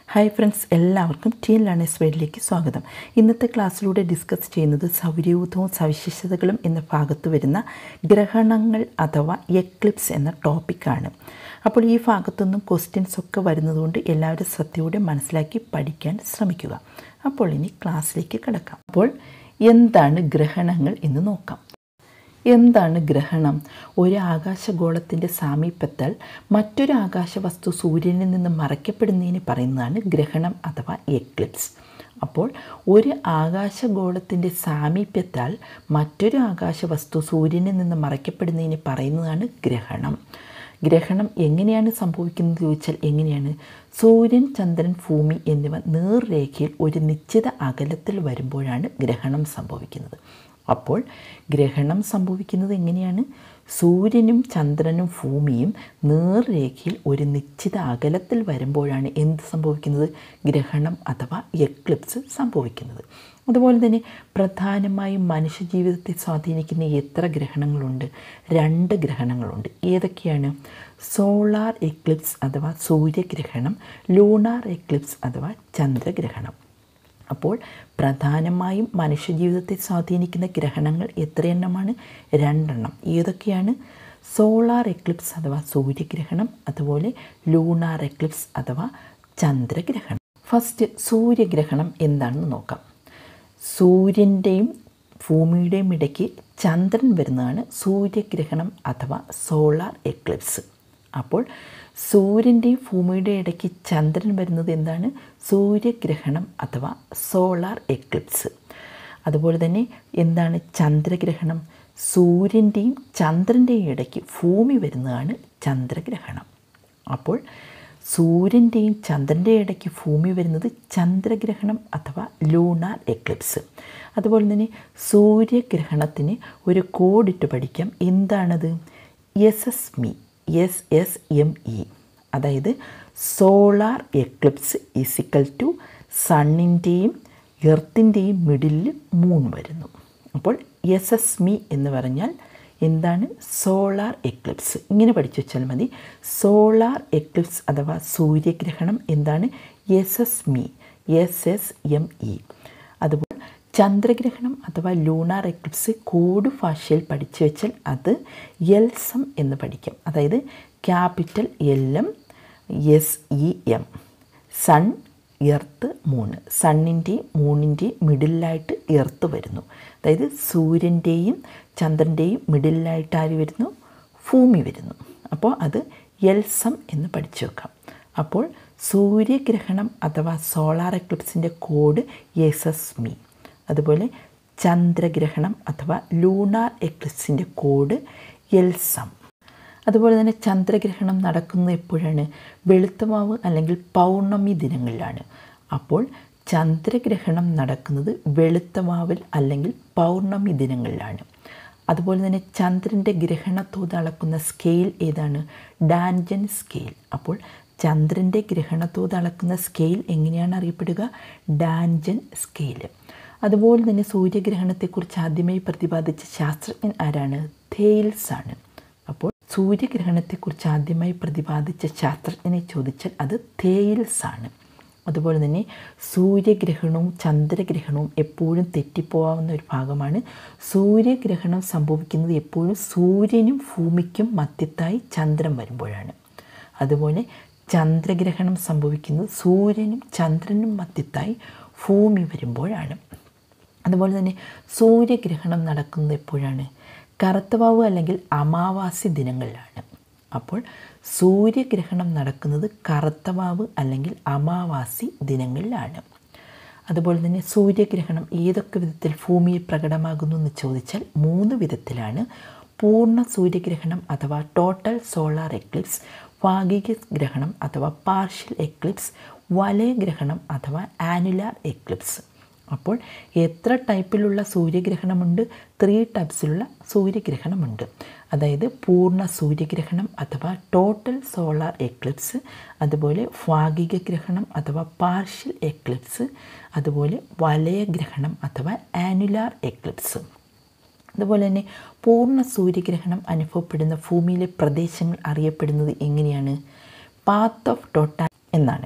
hi friends എല്ലാവർക്കും T N learners വേഡിലേക്ക് സ്വാഗതം ഇന്നത്തെ ക്ലാസ്സിലൂടെ ഡിസ്കസ് ചെയ്യുന്നത് സൗരയൂഥവും സവിശേഷതകളും എന്ന ഭാഗത്ത് വരുന്ന ഗ്രഹണങ്ങൾ അഥവാ എക്ലിപ്സ് എന്ന ടോപ്പിക്കാണ് അപ്പോൾ ഈ ഭാഗത്തുനിന്നും ക്വസ്റ്റ്യൻസ് ഒക്കെ വരുന്നതുകൊണ്ട് എല്ലാവരും ശ്രദ്ധയോടെ മനസ്സിലാക്കി പഠിക്കാൻ ശ്രമിക്കുക അപ്പോൾ ഇനി ക്ലാസ്സിലേക്ക് കിടക്കാം അപ്പോൾ എന്താണ് ഗ്രഹണങ്ങൾ എന്ന് നോക്കാം എന്താണ് ഗ്രഹണം ഒരു ആകാശഗോളത്തിൻ്റെ സാമീപ്യത്താൽ മറ്റൊരു ആകാശവസ്തു സൂര്യനിൽ നിന്ന് മറയ്ക്കപ്പെടുന്നതിന് പറയുന്നതാണ് ഗ്രഹണം അഥവാ എക്ലിപ്സ് അപ്പോൾ ഒരു ആകാശഗോളത്തിൻ്റെ സാമീപ്യത്താൽ മറ്റൊരു ആകാശവസ്തു സൂര്യനിൽ നിന്ന് മറയ്ക്കപ്പെടുന്നതിന് പറയുന്നതാണ് ഗ്രഹണം ഗ്രഹണം എങ്ങനെയാണ് സംഭവിക്കുന്നത് ചോദിച്ചാൽ എങ്ങനെയാണ് സൂര്യൻ ചന്ദ്രൻ ഭൂമി എന്നിവ നേർരേഖയിൽ ഒരു നിശ്ചിത അകലത്തിൽ വരുമ്പോഴാണ് ഗ്രഹണം സംഭവിക്കുന്നത് അപ്പോൾ ഗ്രഹണം സംഭവിക്കുന്നത് എങ്ങനെയാണ് സൂര്യനും ചന്ദ്രനും ഭൂമിയും നേർരേഖയിൽ ഒരു നിശ്ചിത അകലത്തിൽ വരുമ്പോഴാണ് എന്ത് സംഭവിക്കുന്നത് ഗ്രഹണം അഥവാ എക്ലിപ്സ് സംഭവിക്കുന്നത് അതുപോലെ തന്നെ പ്രധാനമായും മനുഷ്യജീവിതത്തെ സ്വാധീനിക്കുന്ന എത്ര ഗ്രഹണങ്ങളുണ്ട് രണ്ട് ഗ്രഹണങ്ങളുണ്ട് ഏതൊക്കെയാണ് സോളാർ എക്ലിപ്സ് അഥവാ സൂര്യഗ്രഹണം ലൂണാർ എക്ലിപ്സ് അഥവാ ചന്ദ്രഗ്രഹണം അപ്പോൾ പ്രധാനമായും മനുഷ്യജീവിതത്തെ സ്വാധീനിക്കുന്ന ഗ്രഹണങ്ങൾ എത്രയെണ്ണമാണ് രണ്ടെണ്ണം ഏതൊക്കെയാണ് സോളാർ എക്ലിപ്സ് അഥവാ സൂര്യഗ്രഹണം അതുപോലെ ലൂണാർ എക്ലിപ്സ് അഥവാ ചന്ദ്രഗ്രഹണം ഫസ്റ്റ് സൂര്യഗ്രഹണം എന്താണെന്ന് നോക്കാം സൂര്യൻ്റെയും ഭൂമിയുടെയും ഇടയ്ക്ക് ചന്ദ്രൻ വരുന്നതാണ് സൂര്യഗ്രഹണം അഥവാ സോളാർ എക്ലിപ്സ് അപ്പോൾ സൂര്യൻ്റെയും ഭൂമിയുടെ ഇടയ്ക്ക് ചന്ദ്രൻ വരുന്നത് എന്താണ് സൂര്യഗ്രഹണം അഥവാ സോളാർ എക്ലിപ്സ് അതുപോലെ തന്നെ എന്താണ് ചന്ദ്രഗ്രഹണം സൂര്യൻ്റെയും ചന്ദ്രൻ്റെയും ഇടയ്ക്ക് ഭൂമി വരുന്നതാണ് ചന്ദ്രഗ്രഹണം അപ്പോൾ സൂര്യൻ്റെയും ചന്ദ്രൻ്റെയും ഇടയ്ക്ക് ഭൂമി വരുന്നത് ചന്ദ്രഗ്രഹണം അഥവാ ലൂണാർ എക്ലിപ്സ് അതുപോലെ തന്നെ സൂര്യഗ്രഹണത്തിന് ഒരു കോഡിട്ട് പഠിക്കാം എന്താണത് എസ് എസ് മി എസ് എസ് എം ഇ അതായത് സോളാർ എക്ലിപ്സ് ഇസിക്കൽ ടു സണ്ണിൻ്റെയും എർത്തിൻ്റെയും മിഡിലിൽ മൂൺ വരുന്നു അപ്പോൾ എസ് എസ് മി എന്ന് പറഞ്ഞാൽ എന്താണ് സോളാർ എക്ലിപ്സ് ഇങ്ങനെ പഠിച്ചു വെച്ചാൽ മതി സോളാർ എക്ലിപ്സ് അഥവാ സൂര്യഗ്രഹണം എന്താണ് എസ് എസ് മി എസ് എസ് എം ഇ അതുപോലെ ചന്ദ്രഗ്രഹണം അഥവാ ലൂണാർ എക്ലിപ്സ് കോഡ് ഭാഷയിൽ പഠിച്ചു വെച്ചാൽ അത് എൽസം എന്ന് പഠിക്കാം അതായത് capital L M S E M sun earth moon സണ്ണിൻ്റെയും മൂണിൻ്റെയും മിഡിലായിട്ട് എർത്ത് വരുന്നു അതായത് സൂര്യൻ്റെയും ചന്ദ്രൻ്റെയും മിഡിലായിട്ട് ആര് വരുന്നു ഭൂമി വരുന്നു അപ്പോൾ അത് എൽസം എന്ന് പഠിച്ചു വെക്കാം അപ്പോൾ സൂര്യഗ്രഹണം അഥവാ സോളാർ എക്ലിപ്സിൻ്റെ കോഡ് എസ് എസ് മി അതുപോലെ ചന്ദ്രഗ്രഹണം അഥവാ ലൂണാർ എക്ലിപ്സിൻ്റെ കോഡ് എൽസം അതുപോലെ തന്നെ ചന്ദ്രഗ്രഹണം നടക്കുന്നത് എപ്പോഴാണ് വെളുത്തമാവ് അല്ലെങ്കിൽ പൗർണമി ദിനങ്ങളിലാണ് അപ്പോൾ ചന്ദ്രഗ്രഹണം നടക്കുന്നത് വെളുത്തമാവിൽ അല്ലെങ്കിൽ പൗർണമി ദിനങ്ങളിലാണ് അതുപോലെ തന്നെ ചന്ദ്രൻ്റെ ഗ്രഹണത്തോത് അളക്കുന്ന സ്കെയിൽ ഏതാണ് ഡാൻജൻ സ്കെയിൽ അപ്പോൾ ചന്ദ്രൻ്റെ ഗ്രഹണത്തോത് അളക്കുന്ന സ്കെയിൽ എങ്ങനെയാണ് അറിയപ്പെടുക ഡാൻജൻ സ്കെയിൽ അതുപോലെ തന്നെ സൂര്യഗ്രഹണത്തെക്കുറിച്ച് ആദ്യമായി പ്രതിപാദിച്ച ശാസ്ത്രജ്ഞൻ ആരാണ് തേയിൽസ് ആണ് അപ്പോൾ സൂര്യഗ്രഹണത്തെക്കുറിച്ച് ആദ്യമായി പ്രതിപാദിച്ച ശാസ്ത്രജ്ഞനെ ചോദിച്ചാൽ അത് തേയിൽസ് ആണ് അതുപോലെ തന്നെ സൂര്യഗ്രഹണവും ചന്ദ്രഗ്രഹണവും എപ്പോഴും തെറ്റിപ്പോവാവുന്ന ഒരു ഭാഗമാണ് സൂര്യഗ്രഹണം സംഭവിക്കുന്നത് എപ്പോഴും സൂര്യനും ഭൂമിക്കും മധ്യത്തായി ചന്ദ്രൻ വരുമ്പോഴാണ് അതുപോലെ ചന്ദ്രഗ്രഹണം സംഭവിക്കുന്നത് സൂര്യനും ചന്ദ്രനും മധ്യത്തായി ഭൂമി വരുമ്പോഴാണ് അതുപോലെ തന്നെ സൂര്യഗ്രഹണം നടക്കുന്നത് എപ്പോഴാണ് കറുത്തവാവ് അല്ലെങ്കിൽ അമാവാസി ദിനങ്ങളിലാണ് അപ്പോൾ സൂര്യഗ്രഹണം നടക്കുന്നത് കറുത്തവാവ് അല്ലെങ്കിൽ അമാവാസി ദിനങ്ങളിലാണ് അതുപോലെ തന്നെ സൂര്യഗ്രഹണം ഏതൊക്കെ വിധത്തിൽ ഭൂമിയിൽ പ്രകടമാകുന്നു എന്ന് ചോദിച്ചാൽ മൂന്ന് വിധത്തിലാണ് പൂർണ്ണ സൂര്യഗ്രഹണം അഥവാ ടോട്ടൽ സോളാർ എക്ലിപ്സ് ഭാഗിക ഗ്രഹണം അഥവാ പാർഷ്യൽ എക്ലിപ്സ് വലയഗ്രഹണം അഥവാ ആനുലാർ എക്ലിപ്സ് അപ്പോൾ എത്ര ടൈപ്പിലുള്ള സൂര്യഗ്രഹണമുണ്ട് ത്രീ ടൈപ്സിലുള്ള സൂര്യഗ്രഹണമുണ്ട് അതായത് പൂർണ്ണ സൂര്യഗ്രഹണം അഥവാ ടോട്ടൽ സോളാർ എക്ലിപ്സ് അതുപോലെ ഭാഗിക ഗ്രഹണം അഥവാ പാർഷ്യൽ എക്ലിപ്സ് അതുപോലെ വലയഗ്രഹണം അഥവാ ആനുലാർ എക്ലിപ്സ് അതുപോലെ തന്നെ പൂർണ്ണ സൂര്യഗ്രഹണം അനുഭവപ്പെടുന്ന ഭൂമിയിലെ പ്രദേശങ്ങൾ അറിയപ്പെടുന്നത് എങ്ങനെയാണ് പാത്ത് ഓഫ് ടോട്ട എന്നാണ് അപ്പോൾ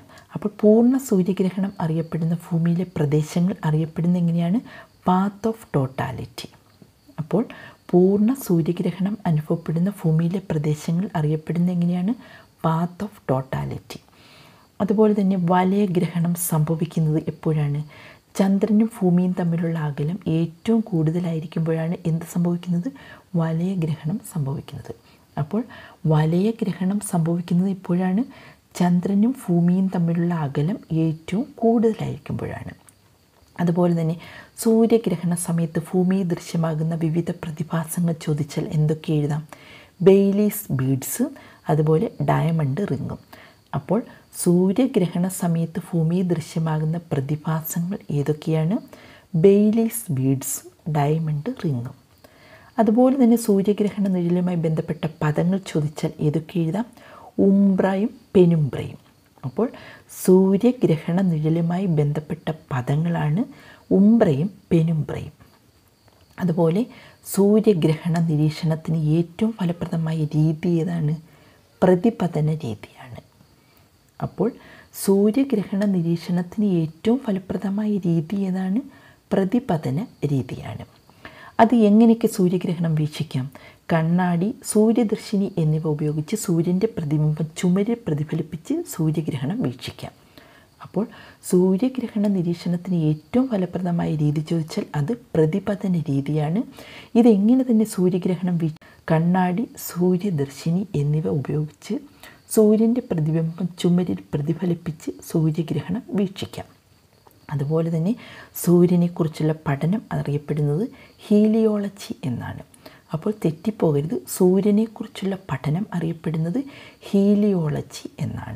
അപ്പോൾ പൂർണ്ണ സൂര്യഗ്രഹണം അറിയപ്പെടുന്ന ഭൂമിയിലെ പ്രദേശങ്ങൾ അറിയപ്പെടുന്ന എങ്ങനെയാണ് പാത്ത് ഓഫ് ടോട്ടാലിറ്റി അപ്പോൾ പൂർണ്ണ സൂര്യഗ്രഹണം അനുഭവപ്പെടുന്ന ഭൂമിയിലെ പ്രദേശങ്ങൾ അറിയപ്പെടുന്ന എങ്ങനെയാണ് പാത്ത് ഓഫ് ടോട്ടാലിറ്റി അതുപോലെ തന്നെ വലയഗ്രഹണം സംഭവിക്കുന്നത് എപ്പോഴാണ് ചന്ദ്രനും ഭൂമിയും തമ്മിലുള്ള അകലം ഏറ്റവും കൂടുതലായിരിക്കുമ്പോഴാണ് എന്ത് സംഭവിക്കുന്നത് വലയഗ്രഹണം സംഭവിക്കുന്നത് അപ്പോൾ വലയഗ്രഹണം സംഭവിക്കുന്നത് ഇപ്പോഴാണ് ചന്ദ്രനും ഭൂമിയും തമ്മിലുള്ള അകലം ഏറ്റവും കൂടുതലായിരിക്കുമ്പോഴാണ് അതുപോലെ തന്നെ സൂര്യഗ്രഹണ സമയത്ത് ഭൂമിയിൽ ദൃശ്യമാകുന്ന വിവിധ പ്രതിഭാസങ്ങൾ ചോദിച്ചാൽ എന്തൊക്കെ എഴുതാം ബെയിലീസ് ബീഡ്സ് അതുപോലെ ഡയമണ്ട് റിങ്ങും അപ്പോൾ സൂര്യഗ്രഹണ സമയത്ത് ഭൂമിയിൽ ദൃശ്യമാകുന്ന പ്രതിഭാസങ്ങൾ ഏതൊക്കെയാണ് ബെയിലീസ് ബീഡ്സ് ഡയമണ്ട് റിങ്ങും അതുപോലെ തന്നെ സൂര്യഗ്രഹണ നിഴലുമായി ബന്ധപ്പെട്ട പദങ്ങൾ ചോദിച്ചാൽ ഏതൊക്കെ എഴുതാം ഉംബ്രയും പെനുംബ്രയും അപ്പോൾ സൂര്യഗ്രഹണ നിഴലുമായി ബന്ധപ്പെട്ട പദങ്ങളാണ് ഉംബ്രയും പെനുംബ്രയും അതുപോലെ സൂര്യഗ്രഹണ നിരീക്ഷണത്തിന് ഏറ്റവും ഫലപ്രദമായ രീതി ഏതാണ് പ്രതിപതന രീതിയാണ് അപ്പോൾ സൂര്യഗ്രഹണ നിരീക്ഷണത്തിന് ഏറ്റവും ഫലപ്രദമായ രീതി ഏതാണ് പ്രതിപതന രീതിയാണ് അത് എങ്ങനെയൊക്കെ സൂര്യഗ്രഹണം വീക്ഷിക്കാം കണ്ണാടി സൂര്യദർശിനി എന്നിവ ഉപയോഗിച്ച് സൂര്യൻ്റെ പ്രതിബിംബം ചുമരിൽ പ്രതിഫലിപ്പിച്ച് സൂര്യഗ്രഹണം വീക്ഷിക്കാം അപ്പോൾ സൂര്യഗ്രഹണ നിരീക്ഷണത്തിന് ഏറ്റവും ഫലപ്രദമായ രീതി ചോദിച്ചാൽ അത് പ്രതിപതന രീതിയാണ് ഇതെങ്ങനെ തന്നെ സൂര്യഗ്രഹണം വീ കണ്ണാടി സൂര്യദർശിനി എന്നിവ ഉപയോഗിച്ച് സൂര്യൻ്റെ പ്രതിബിംബം ചുമരിൽ പ്രതിഫലിപ്പിച്ച് സൂര്യഗ്രഹണം വീക്ഷിക്കാം അതുപോലെ തന്നെ സൂര്യനെക്കുറിച്ചുള്ള പഠനം അറിയപ്പെടുന്നത് ഹീലിയോളജി എന്നാണ് അപ്പോൾ തെറ്റിപ്പോകരുത് സൂര്യനെക്കുറിച്ചുള്ള പഠനം അറിയപ്പെടുന്നത് ഹീലിയോളജി എന്നാണ്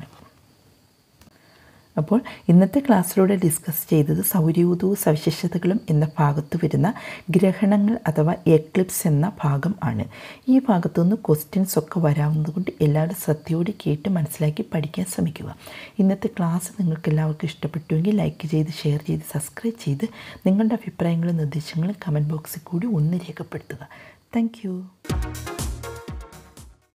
അപ്പോൾ ഇന്നത്തെ ക്ലാസ്സിലൂടെ ഡിസ്കസ് ചെയ്തത് സൗരയൂഥവും സവിശേഷതകളും എന്ന ഭാഗത്ത് വരുന്ന ഗ്രഹണങ്ങൾ അഥവാ എക്ലിപ്സ് എന്ന ഭാഗം ആണ് ഈ ഭാഗത്തുനിന്ന് ക്വസ്റ്റ്യൻസ് ഒക്കെ വരാവുന്നത് കൊണ്ട് എല്ലാവരും ശ്രദ്ധയോടെ കേട്ട് മനസ്സിലാക്കി പഠിക്കാൻ ശ്രമിക്കുക ഇന്നത്തെ ക്ലാസ് നിങ്ങൾക്ക് എല്ലാവർക്കും ഇഷ്ടപ്പെട്ടുവെങ്കിൽ ലൈക്ക് ചെയ്ത് ഷെയർ ചെയ്ത് സബ്സ്ക്രൈബ് ചെയ്ത് നിങ്ങളുടെ അഭിപ്രായങ്ങളും നിർദ്ദേശങ്ങളും കമൻറ്റ് ബോക്സിൽ കൂടി ഒന്ന് രേഖപ്പെടുത്തുക താങ്ക്